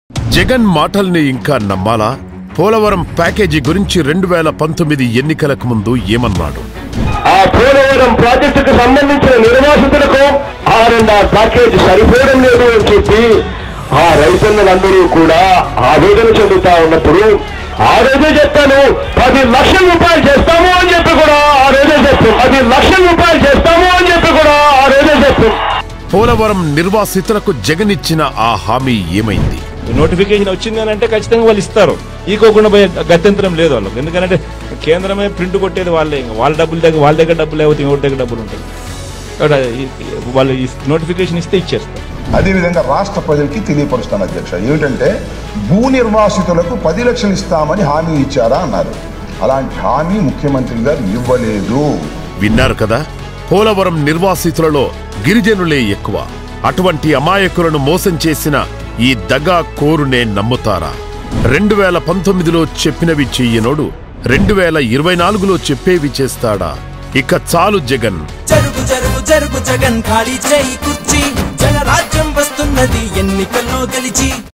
జగన్ మాటల్ని ఇంకా నమ్మాలా పోలవరం ప్యాకేజీ గురించి రెండు వేల పంతొమ్మిది ఎన్నికలకు ముందు ఏమన్నాడు ఆ పోలవరం ప్రాజెక్టుకు సంబంధించిన నిర్వాసితులకు ఆర్ఎండ్ఆర్ ప్యాకేజ్ సరిపోవడం లేదు అని చెప్పి ఆ రైతన్నలందరూ కూడా ఆవేదన చెందుతా ఉన్నప్పుడు ఆ రోజే చెప్తాను పది లక్షల రూపాయలు చేస్తాము అని చెప్పి కూడా ఆ రోజే చెప్తాం పది లక్షల రూపాయలు చేస్తాము అని చెప్పి కూడా ఆ రోజే చెప్తాం పోలవరం నిర్వాసితులకు జగన్ ఇచ్చిన ఆ హామీ ఏమైంది నోటిఫికేషన్ వచ్చింది అని అంటే ఖచ్చితంగా వాళ్ళు ఇస్తారు ఈకోకుండా పోయే గత్యంతరం లేదు వాళ్ళకి ఎందుకంటే కేంద్రమే ప్రింట్ కొట్టేది వాళ్ళే ఇంకా వాళ్ళ డబ్బుల దగ్గర వాళ్ళ దగ్గర డబ్బులు లేకపోతే ఇంకోటి దగ్గర డబ్బులు ఉంటాయి కాబట్టి ఈ- ఈ- వాళ్ళు నోటిఫికేషన్ ఇస్తే ఇచ్చేస్తారు అదేవిధంగా రాష్ట్ర ప్రజలకి తెలియపరుస్తాను అధ్యక్ష ఏమిటంటే భూ నిర్వాసితులకు పది లక్షలు ఇస్తామని హామీ ఇచ్చారా అన్నారు అలాంటి హామీ ముఖ్యమంత్రి గారు ఇవ్వలేదు విన్నారు కదా పోలవరం నిర్వాసితులలో గిరిజనులే ఎక్కువ అటువంటి అమాయకులను మోసం చేసిన ఈ దగా కోరునే నమ్ముతారా రెండు వేల పంతొమ్మిదిలో చెప్పినవి చెయ్యనోడు రెండు వేల ఇరవై నాలుగులో చెప్పేవి చేస్తాడా ఇక చాలు జగన్ జరుగు జరుగు జరుగు జగన్ ఖాళీ చేయి కుర్చీ జనరాజ్యం వస్తున్నది ఎన్నికల్లో గెలిచి